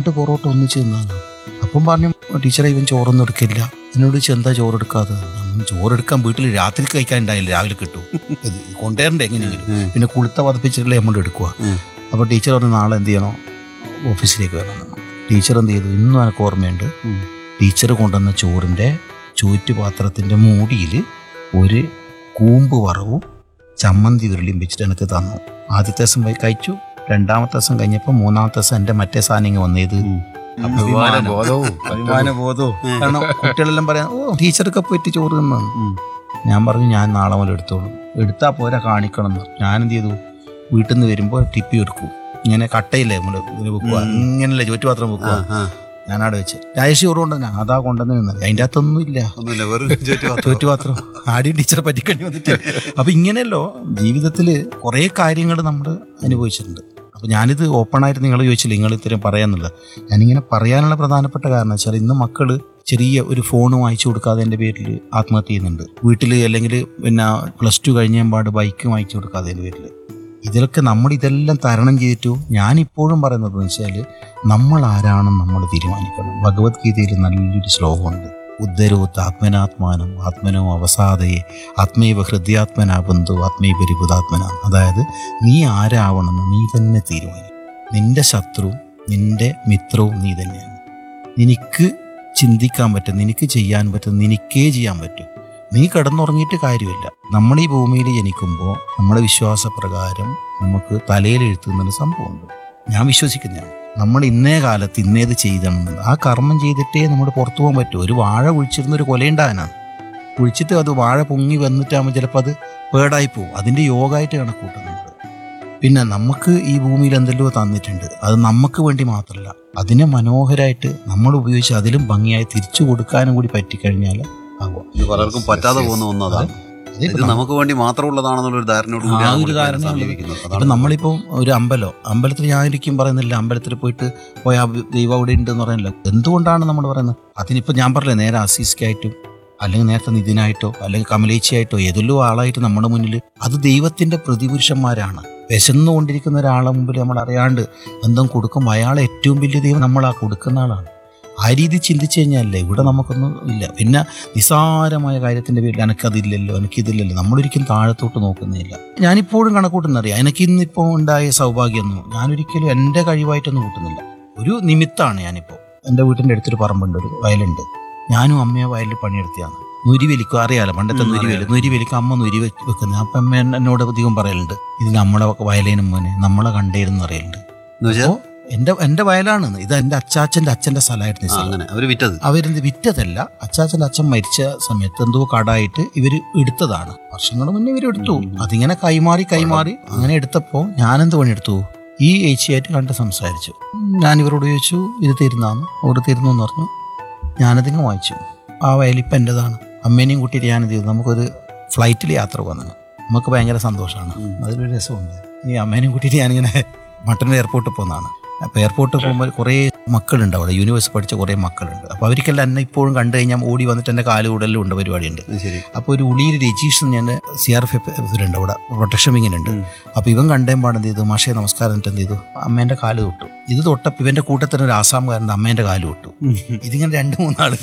രണ്ട് പൊറോട്ട ഒന്നിച്ച് തിന്നാണ് അപ്പം പറഞ്ഞു ടീച്ചറെ ഇവൻ ചോറൊന്നും എടുക്കില്ല എന്നോട് ചോദിച്ചു, എന്താ ചോറ് എടുക്കാതെ ഞാൻ ചോറെടുക്കാൻ വീട്ടിൽ രാത്രി കഴിക്കാൻ ഉണ്ടായില്ല രാവിലെ കിട്ടും ഇത് കൊണ്ടുവരണ്ടേ എങ്ങനെയെങ്കിലും ഉം. പിന്നെ കുളുത്ത പതപ്പിച്ചിട്ടല്ലേ എമൗണ്ട് എടുക്കുക ഉം. അപ്പോൾ ടീച്ചർ പറഞ്ഞു നാളെ എന്ത് ചെയ്യണോ ഓഫീസിലേക്ക് വരണം ടീച്ചർ എന്ത് ചെയ്തു ഇന്നും എനിക്ക് ഓർമ്മയുണ്ട് ഉം. ടീച്ചർ കൊണ്ടുവന്ന ചോറിൻ്റെ ചൂറ്റുപാത്രത്തിൻ്റെ മൂടിയിൽ ഒരു കൂമ്പ് വറവും ചമ്മന്തി ഉരുളിയും വെച്ചിട്ട് എനിക്ക് തന്നു ആദ്യത്തെ ദിവസം പോയി കഴിച്ചു രണ്ടാമത്തെ ദിവസം കഴിഞ്ഞപ്പോൾ മൂന്നാമത്തെ ദിവസം എൻ്റെ മറ്റേ സാധനം ഇങ്ങ് വന്നത് ഉം. അഭിമാന ബോധവും അഭിമാന ബോധവും കാരണം കുട്ടികളെല്ലാം പറയാം ഓ ടീച്ചർക്ക് പോയിട്ട് ചോറ് തിന്നു ഉം. ഞാൻ പറഞ്ഞു ഞാൻ നാളെ മുതൽ എടുത്തോളൂ എടുത്താൽ പോരാ കാണിക്കണം എന്ന് ഞാൻ എന്ത് ചെയ്തു വീട്ടിൽ നിന്ന് വരുമ്പോൾ ടിപ്പി എടുക്കും ഇങ്ങനെ കട്ടയില്ലേ നമ്മള് ഇങ്ങനെ വെക്കുക ഉം. ഇങ്ങനല്ലേ ചുറ്റുപാത്രം ആ, വെക്കുക ആ. ഞാൻ അവിടെ വെച്ച് രാജേഷ് ചോറ് കൊണ്ടുവന്നെ അതാ കൊണ്ടുവന്ന് നിന്നത് അതിൻ്റെ അകത്തൊന്നും ഇല്ല ഒന്നുമില്ല വെറും ചുറ്റുപാത്രം. തോറ്റുപാത്രം ആദ്യം ടീച്ചറെ പറ്റിക്കണ്ടി വന്നിട്ട് അപ്പൊ ഇങ്ങനെയല്ലോ ജീവിതത്തിൽ കുറേ കാര്യങ്ങൾ നമ്മൾ അനുഭവിച്ചിട്ടുണ്ട് അപ്പൊ ഞാനിത് ഓപ്പണായിട്ട് നിങ്ങൾ ചോദിച്ചില്ല നിങ്ങൾ ഇത്രയും പറയാന്നുള്ളത് ഞാനിങ്ങനെ പറയാനുള്ള പ്രധാനപ്പെട്ട കാരണം വെച്ചാൽ ഇന്ന് മക്കള് ചെറിയ ഒരു ഫോൺ വാങ്ങിച്ചു കൊടുക്കാതെ എൻ്റെ പേരിൽ ആത്മഹത്യ ചെയ്യുന്നുണ്ട് വീട്ടിൽ അല്ലെങ്കിൽ പിന്നെ പ്ലസ് ടു കഴിഞ്ഞ പാട് ബൈക്ക് വാങ്ങിച്ചു കൊടുക്കാതെ എൻ്റെ പേരിൽ ഇതിലൊക്കെ നമ്മൾ ഇതെല്ലാം തരണം ചെയ്തിട്ടു ഞാനിപ്പോഴും പറയുന്നത് വെച്ചാൽ നമ്മൾ ആരാണെന്ന് നമ്മൾ തീരുമാനിക്കണം ഭഗവത്ഗീതയിൽ നല്ലൊരു ശ്ലോകമുണ്ട് ഉദ്ധരോത്ത് ആത്മനാത്മാനം ആത്മനോ അവസാദയെ ആത്മൈവ ഹൃദയാത്മനാ ബന്ധു ആത്മൈ പരിബുധാത്മന അതായത് നീ ആരാവണമെന്ന് നീ തന്നെ തീരുമാനിക്കും നിന്റെ ശത്രു നിന്റെ മിത്രവും നീ തന്നെയാണ് നിനക്ക് ചിന്തിക്കാൻ പറ്റും നിനക്ക് ചെയ്യാൻ പറ്റും നിനക്കേ ചെയ്യാൻ പറ്റും നീ കിടന്നുറങ്ങിയിട്ട് കാര്യമില്ല നമ്മൾ ഈ ഭൂമിയിൽ ജനിക്കുമ്പോൾ നമ്മുടെ വിശ്വാസപ്രകാരം നമുക്ക് തലയിൽ എഴുത്തുന്നൊരു സംഭവമുണ്ട് ഞാൻ വിശ്വസിക്കുന്നതാണ് നമ്മൾ ഇന്നേ കാലത്ത് ഇന്നേത് ചെയ്തണമെന്ന് ആ കർമ്മം ചെയ്തിട്ടേ നമ്മൾ പുറത്തു പോകാൻ പറ്റൂ ഒരു വാഴ കുഴിച്ചിരുന്ന ഒരു കൊലയുണ്ടാകാനാണ് കുഴിച്ചിട്ട് അത് വാഴ പൊങ്ങി വന്നിട്ടാകുമ്പോൾ ചിലപ്പോൾ അത് പേടായി പോകും അതിൻ്റെ യോഗമായിട്ട് കണക്കൂട്ടുന്നുണ്ട് പിന്നെ നമുക്ക് ഈ ഭൂമിയിൽ എന്തെല്ലോ തന്നിട്ടുണ്ട് അത് നമുക്ക് വേണ്ടി മാത്രമല്ല അതിനെ മനോഹരമായിട്ട് നമ്മൾ ഉപയോഗിച്ച് അതിലും ഭംഗിയായി തിരിച്ചു കൊടുക്കാനും കൂടി പറ്റിക്കഴിഞ്ഞാൽ ആകും ഇത് പലർക്കും പറ്റാതെ പോകുന്ന ഒന്നതാണ് ഇത് നമുക്ക് വേണ്ടി മാത്രമുള്ളതാണെന്നുള്ള ഒരു ധാരണയോട് ആ, കൂടിയാണ് ഒരു നമ്മൾ ധാരണ സമീപിക്കുന്നത് ഇപ്പം അതാണ് നമ്മളിപ്പോൾ ഒരു അമ്പലം അമ്പലത്തിൽ ഞാൻ ഒരിക്കലും പറയുന്നില്ല അമ്പലത്തിൽ പോയിട്ട് പോയ ദൈവം അവിടെ ഉണ്ട് എന്ന് പറയുന്നില്ല എന്തുകൊണ്ടാണ് നമ്മൾ പറയുന്നത് അതിനിപ്പോൾ ഞാൻ പറഞ്ഞില്ലേ നേരെ അസീസ്ക്കായിട്ടും അല്ലെങ്കിൽ നേരത്തെ നിതിനായിട്ടോ അല്ലെങ്കിൽ കമലേച്ചിയായിട്ടോ ഏതെല്ലോ ആളായിട്ട് നമ്മുടെ മുന്നിൽ അത് ദൈവത്തിന്റെ പ്രതിപുരുഷന്മാരാണ് വിശന്നുകൊണ്ടിരിക്കുന്ന ഒരാളെ മുമ്പിൽ നമ്മൾ അറിയാണ്ട് എന്തും കൊടുക്കുമ്പോൾ അയാളെ ഏറ്റവും വലിയ ദൈവം നമ്മൾ ആ കൊടുക്കുന്ന ആളാണ് ആ രീതി ചിന്തിച്ചു കഴിഞ്ഞാലേ ഇവിടെ നമുക്കൊന്നും ഇല്ല പിന്നെ നിസാരമായ കാര്യത്തിന്റെ പേരിൽ എനിക്കതില്ലല്ലോ എനിക്കിതില്ലല്ലോ നമ്മളൊരിക്കലും താഴത്തോട്ട് നോക്കുന്നില്ല ഞാനിപ്പോഴും കണക്കൂട്ടുന്നറിയാം എനിക്ക് ഇന്നിപ്പോൾ ഉണ്ടായ സൗഭാഗ്യമൊന്നും ഞാനൊരിക്കലും എൻ്റെ കഴിവായിട്ടൊന്നും കൂട്ടുന്നില്ല ഒരു നിമിത്താണ് ഞാനിപ്പോൾ എൻ്റെ വീട്ടിൻ്റെ അടുത്തൊരു പറമ്പുണ്ട് ഒരു വയലുണ്ട് ഞാനും അമ്മയെ വയലിൽ പണിയെടുത്തിയാണ് നുരി വലിക്കും അറിയാലോ പണ്ടത്തെ ഉം, നുരി വലി അറിയാം. നുരി വലിക്കും അമ്മ നുരി വെച്ച് വെക്കുന്നത് അപ്പം അമ്മ എന്നെ- എന്നോട് അധികം പറയലുണ്ട് ഇത് നമ്മളെ വയലേനും മോനെ നമ്മളെ കണ്ടേരുന്ന് അറിയലുണ്ട് എന്ന് വെച്ചാൽ അപ്പോൾ എൻ്റെ എൻ്റെ വയലാണ് ഇത് എൻ്റെ അച്ചാച്ചൻ്റെ അച്ഛൻ്റെ സ്ഥലമായിരുന്നു ഈ ആ, സ്ഥലം അങ്ങനെ അവര് വിറ്റത് അവരെന്ത് വിറ്റതല്ല അച്ചാച്ചൻ്റെ അച്ഛൻ മരിച്ച സമയത്ത് എന്തോ കടായിട്ട് ഇവര് എടുത്തതാണ് വർഷങ്ങൾ മുന്നേ ഇവർ എടുത്തു ഉം. അതിങ്ങനെ കൈമാറി കൈമാറി അങ്ങനെ എടുത്തപ്പോൾ ഞാനെന്ത് പണിയെടുത്തു ഈ ഏച്ചിയായിട്ട് കണ്ട് സംസാരിച്ചു ഞാൻ ഇവരോട് ചോദിച്ചു ഇത് തരുന്നാന്ന് അവർ തരുന്നു എന്ന് പറഞ്ഞു ഞാനതിങ്ങ് വാങ്ങിച്ചു ആ വയലിപ്പം എൻ്റെതാണ് അമ്മേനെയും കൂട്ടിയിട്ട് ഞാനെന്ത് ചെയ്തു നമുക്കൊരു ഫ്ലൈറ്റിൽ യാത്ര പോകുന്നത് നമുക്ക് ഭയങ്കര സന്തോഷമാണ് ഉം. അതിലൊരു രസമുണ്ട് ഈ അമ്മേനെയും കൂട്ടിയിട്ട് ഞാനിങ്ങനെ മട്ടൺ എയർപോർട്ടിൽ പോകുന്നതാണ് അപ്പോൾ എയർപോർട്ടിൽ പോകുമ്പോൾ കുറേ മക്കളുണ്ട് അവിടെ യൂണിവേഴ്സിറ്റി പഠിച്ച കുറേ മക്കളുണ്ട് അപ്പോൾ അവർക്കെല്ലാം എന്നെ ഇപ്പോഴും കണ്ടു കഴിഞ്ഞാൽ ഓടി വന്നിട്ട് എൻ്റെ കാല് കൂടലും ഉണ്ട് പരിപാടിയുണ്ട് അത് ശരി അപ്പോൾ ഒരു ഉളിയിൽ രജീഷ് എന്ന് ഞാൻ സി ആർ എഫ് ഉണ്ട് അവിടെ പ്രൊട്ടക്ഷൻ വിങ്ങിനുണ്ട് ഉം. അപ്പോൾ ഇവൻ കണ്ടേം പാട് എന്ത് ചെയ്തു മാഷേ നമസ്കാരം എന്നിട്ട് എന്ത് ചെയ്തു അമ്മേൻ്റെ കാല് തൊട്ടു ഇത് തൊട്ടപ്പോൾ ഇവൻ്റെ കൂട്ടത്തിന് ഒരു ആസാംകാരൻ്റെ അമ്മേൻ്റെ കാല് തൊട്ടു ഇതിങ്ങനെ രണ്ട് മൂന്നാള്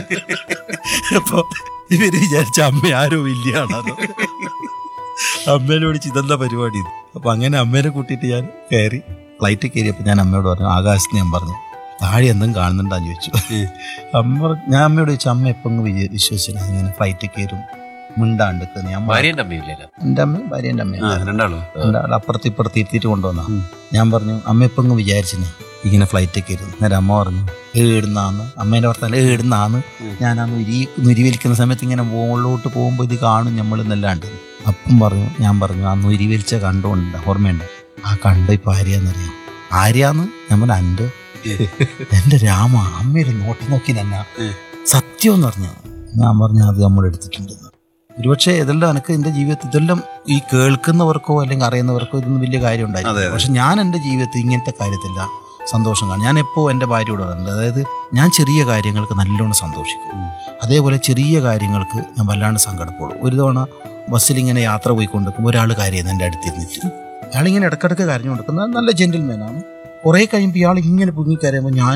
അപ്പോൾ ഇവര് വിചാരിച്ച അമ്മ ആരോ വലിയാണത് അമ്മേനെ വിളിച്ച് ഇതെന്താ പരിപാടി ഇത് അപ്പൊ അങ്ങനെ അമ്മേനെ കൂട്ടിയിട്ട് ഞാൻ കയറി ഫ്ലൈറ്റ് കയറിയപ്പോൾ ഞാൻ അമ്മയോട് പറഞ്ഞു ആകാശത്ത് ഞാൻ പറഞ്ഞു താഴെ എന്തും കാണുന്നുണ്ടാന്ന് ചോദിച്ചു അമ്മ പറഞ്ഞു- ഞാൻ അമ്മയോട് ചോദിച്ചു അമ്മ എപ്പം വിശ്വസിച്ചു ഇങ്ങനെ ഫ്ലൈറ്റ് കയറും മിണ്ടാണ്ട് നിൽക്കുന്നത് ഞാൻ പറഞ്ഞു, ഭാര്യന്റെ അമ്മയില്ലല്ലോ എൻ്റെ അമ്മയും ഭാര്യൻ്റെ ആ അമ്മയും രണ്ടാളോ രണ്ടാൾ അപ്പുറത്ത് ഇപ്പുറത്ത് ഇരുത്തിയിട്ട് കൊണ്ടുവന്നാ ഉം. ഞാൻ പറഞ്ഞു അമ്മ എപ്പം വിചാരിച്ചിന് ഇങ്ങനെ ഫ്ലൈറ്റ് ഒക്കെ ഇരുന്നു നേരെ അമ്മ പറഞ്ഞു ഏടുന്നാന്ന് അമ്മേൻ്റെ ഭർത്താവ് ഏടുന്നാന്ന് ഉം. ഞാൻ ആ നുരി നുരി വലിക്കുന്ന സമയത്ത് ഇങ്ങനെ മുകളിലോട്ട് പോകുമ്പോൾ ഇത് കാണും നമ്മൾ എന്നല്ലാണ്ട് അപ്പം പറഞ്ഞു ഞാൻ പറഞ്ഞു ആ നുരി വലിച്ച കണ്ടുകൊണ്ട് ഓർമ്മയുണ്ട് ആ കണ്ട ഇപ്പൊ ആര്യാന്നറിയാം ആര്യാന്ന് ഞാൻ പറഞ്ഞു അൻ്റെ എൻ്റെ രാമ അമ്മയൊരു നോട്ടം നോക്കി തന്നെ ഉം. സത്യം എന്ന് പറഞ്ഞു ഞാൻ പറഞ്ഞു അത് നമ്മൾ എടുത്തിട്ടുണ്ടെന്ന് ഒരുപക്ഷെ ഇതെല്ലാം എനിക്ക് എൻ്റെ ജീവിതത്തിൽ ഇതെല്ലാം ഈ കേൾക്കുന്നവർക്കോ അല്ലെങ്കിൽ അറിയുന്നവർക്കോ ഇതൊന്നും വലിയ കാര്യം അതെ, ഉണ്ടായില്ല അതെ. പക്ഷെ ഞാൻ എൻ്റെ ജീവിതത്തിൽ ഇങ്ങനത്തെ കാര്യത്തില്ല സന്തോഷം കാണും ഞാൻ എപ്പോൾ എൻ്റെ ഭാര്യയോട് പറയുന്നത് അതായത് ഞാൻ ചെറിയ കാര്യങ്ങൾക്ക് നല്ലോണം സന്തോഷിക്കും ഉം. അതേപോലെ ചെറിയ കാര്യങ്ങൾക്ക് ഞാൻ വല്ലാണ്ട് സങ്കടപ്പെടും ഒരു തവണ ബസ്സിൽ ഇങ്ങനെ യാത്ര പോയിക്കൊണ്ടിരിക്കുമ്പോൾ ഒരാൾ കരയുന്നു എൻ്റെ അടുത്തിരുന്നിട്ട് അയാളിങ്ങനെ ഇടക്കിടക്ക് കരഞ്ഞുകൊണ്ടിരിക്കുന്നത് നല്ല ജെന്റിൽമാനാണ് കുറേ കഴിയുമ്പോൾ ഇയാൾ ഇങ്ങനെ പൊങ്ങി കരയുമ്പോൾ ഞാൻ